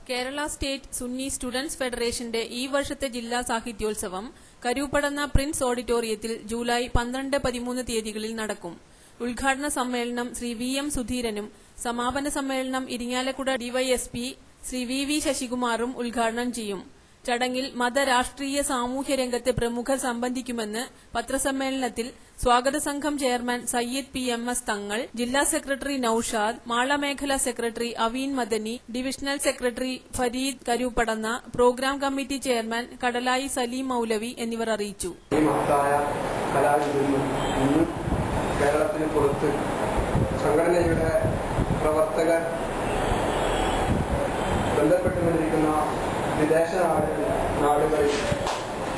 Kerala state Sunni students ഫെഡറേഷന്റെ ഈ വർഷത്തെ ജില്ലാ സാഹിത്യോത്സവം കരൂപ്പടന്ന പ്രിൻസ് ഓഡിറ്റോറിയത്തിൽ ജൂലൈ പന്ത്രണ്ട് പതിമൂന്ന് തീയതികളിൽ നടക്കും ഉദ്ഘാടന സമ്മേളനം ശ്രീ വി എം സുധീരനും സമാപന സമ്മേളനം Irinjalakuda DYSP Shri V V ശശികുമാറും ഉദ്ഘാടനം ചെയ്യും ചടങ്ങിൽ മത രാഷ്ട്രീയ സാമൂഹ്യ രംഗത്ത് പ്രമുഖർ സംബന്ധിക്കുമെന്ന് പത്രസമ്മേളനത്തിൽ സ്വാഗത സംഘം chairman Sayyid P M S Thangal ജില്ലാ സെക്രട്ടറി നൌഷാദ് മാള മേഖലാ secretary Aveen Madani divisional secretary Fareed Karoopadanna programme committee chairman Kadalayi Saleem മൌലവി എന്നിവർ അറിയിച്ചു ഈ മഹത്തായ കലാവിരുന്നും ഇന്ന് കേരളത്തിന് പുറത്ത് സംഘടനയുടെ പ്രവർത്തകർ ബന്ധപ്പെട്ടുകൊണ്ടിരിക്കുന്ന വിദേശ നാട് നാടുകളിൽ